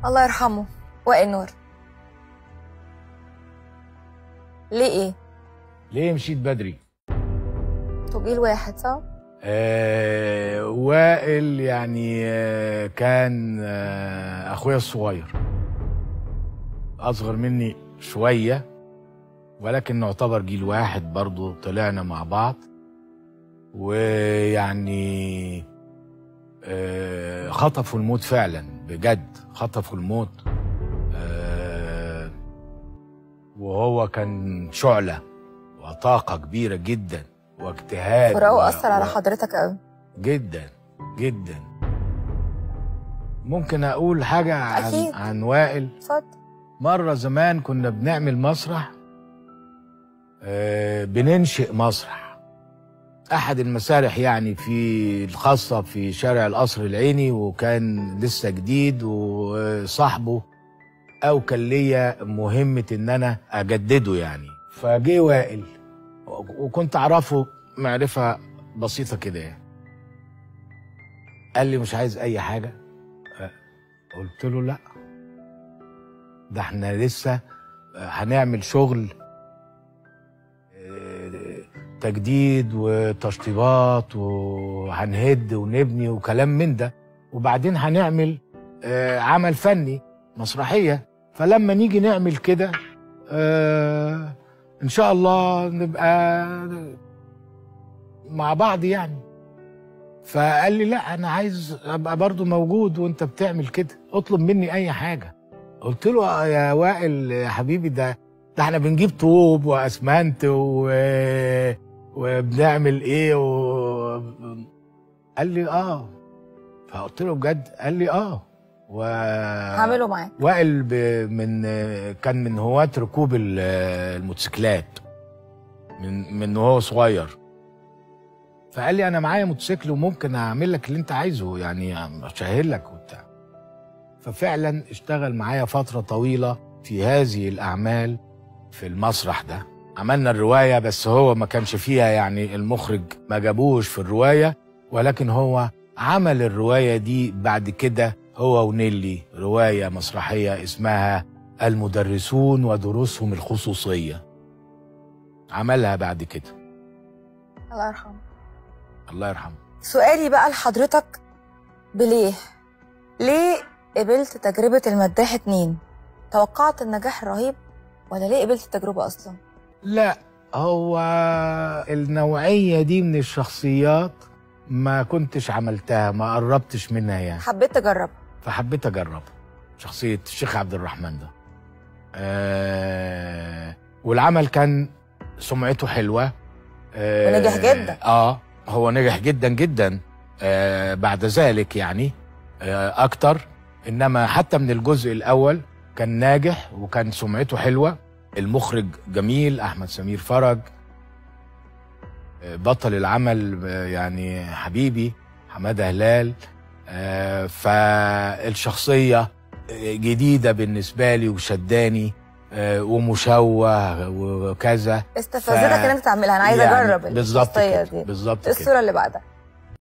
الله يرحمه وائل نور ليه ايه ليه مشيت بدري انتوا جيل واحد صح آه وائل يعني آه كان آه اخويا الصغير اصغر مني شويه ولكن نعتبر جيل واحد برضو طلعنا مع بعض ويعني آه خطفوا الموت فعلا بجد خطفوا الموت آه وهو كان شعلة وطاقة كبيرة جدا واجتهاد فراقه و- اثر على و- حضرتك قوي جدا جدا ممكن اقول حاجة عن, أكيد. عن وائل اتفضل مرة زمان كنا بنعمل مسرح آه، بننشئ مسرح أحد المسارح يعني في الخاصة في شارع القصر العيني وكان لسه جديد وصاحبه أو كان ليا مهمة إن أنا أجدده يعني فجه وائل وكنت أعرفه معرفة بسيطة كده يعني قال لي مش عايز أي حاجة آه، قلت له لأ ده احنا لسه هنعمل شغل آه، تجديد وتشطيبات وهنهد ونبني وكلام من ده وبعدين هنعمل آه، عمل فني مسرحية فلما نيجي نعمل كده آه، ان شاء الله نبقى مع بعض يعني فقال لي لا انا عايز ابقى برضو موجود وانت بتعمل كده اطلب مني اي حاجه قلت له يا وائل يا حبيبي ده ده احنا بنجيب طوب واسمنت و... وبنعمل ايه و... قال لي اه فقلت له بجد قال لي اه و هعمله معاك وائل ب... من كان من هواة ركوب ال- الموتوسيكلات من من وهو صغير فقال لي انا معايا موتوسيكل وممكن اعمل لك اللي انت عايزه يعني اشهر لك وبتاع ففعلا اشتغل معايا فتره طويله في هذه الاعمال في المسرح ده عملنا الروايه بس هو ما كانش فيها يعني المخرج ما جابوش في الروايه ولكن هو عمل الروايه دي بعد كده هو ونيلي روايه مسرحيه اسمها المدرسون ودروسهم الخصوصيه عملها بعد كده الله يرحمه الله يرحمه سؤالي بقى لحضرتك بليه ليه قبلت تجربة المداح اتنين توقعت النجاح الرهيب ولا ليه قبلت التجربة أصلا لا هو النوعية دي من الشخصيات ما كنتش عملتها ما قربتش منها يعني حبيت تجرب فحبيت أجرب شخصية الشيخ عبد الرحمن ده آه والعمل كان سمعته حلوة آه ونجح جدا. اه هو نجح جدا جدا آه بعد ذلك يعني آه أكتر إنما حتى من الجزء الأول كان ناجح وكان سمعته حلوة المخرج جميل احمد سمير فرج آه، بطل العمل آه، يعني حبيبي حماده هلال آه، فالشخصيه آه، جديده بالنسبه لي وشداني آه، ومشوه وكذا استفزتك ان انت تعملها انا عايزه يعني اجرب بالظبط الشخصية كده دي بالظبط إيه كده الصورة اللي بعدها